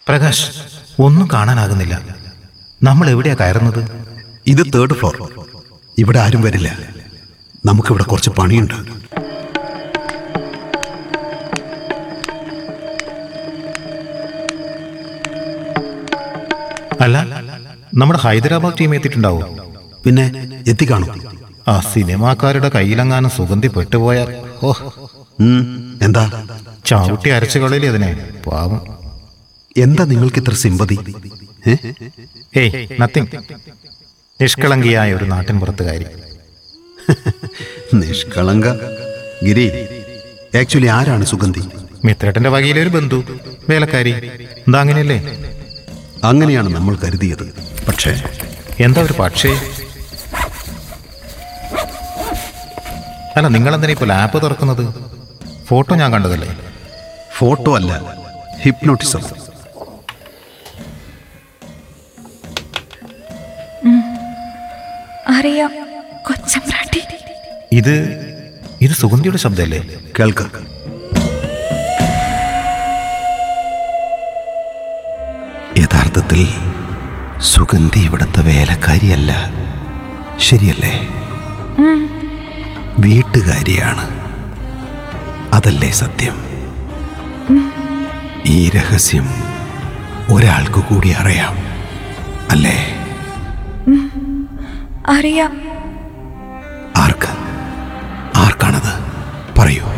പ്രകാശ് ഒന്നും കാണാനാകുന്നില്ല നമ്മൾ എവിടെയാ കയറുന്നത് ഇത് തേർഡ് ഫ്ലോർ ഇവിടെ ആരും വരില്ല നമുക്കിവിടെ കുറച്ച് പണിയുണ്ട് അല്ല നമ്മുടെ ഹൈദരാബാദ് ടീം എത്തിയിട്ടുണ്ടാവും പിന്നെ എത്തിക്കാണും ആ സിനിമാക്കാരുടെ കയ്യിലെങ്ങാനും സുഗന്ധി പെട്ടുപോയാൽ ഓ ഉം, എന്താ ചവിട്ടി അരച്ചു കളയില്ലേ അതിനെ പാവം എന്താ നിങ്ങൾക്ക് ഇത്ര സിമ്പതി ഏ? ഏയ് നത്തിങ് നിഷ്കളങ്കിയായ ഒരു നാട്ടിൻ പുറത്തുകാരി നിഷ്കളങ്ക ഗിരി ആക്ച്വലി ആരാണ് സുഗന്ധി മിത്രേട്ടന്റെ വകയിലെ ഒരു ബന്ധു വേലക്കാരി എന്താ അങ്ങനെയല്ലേ അങ്ങനെയാണ് നമ്മൾ കരുതിയത് പക്ഷേ എന്താ ഒരു പക്ഷേ അല്ല നിങ്ങളെന്തിനാ ഇപ്പോൾ ലാപ്പ് തുറക്കുന്നത് ഫോട്ടോ ഞാൻ കണ്ടതല്ലേ ഫോട്ടോ അല്ല ഹിപ്നോട്ടിസം അറിയാം കൊച്ചമ്പ്രാട്ടി ഇത് ഇത് സുഗന്ധിയുടെ ശബ്ദമല്ലേ കേൾക്ക് യഥാർത്ഥത്തിൽ സുഗന്ധി ഇവിടുത്തെ വേലക്കാരിയല്ല ശരിയല്ലേ വീട്ടുകാരിയാണ് അതല്ലേ സത്യം ഈ രഹസ്യം ഒരാൾക്ക് കൂടി അറിയാം അല്ലേ അറിയാം ആർക്ക് ആർക്കാണത് പറയൂ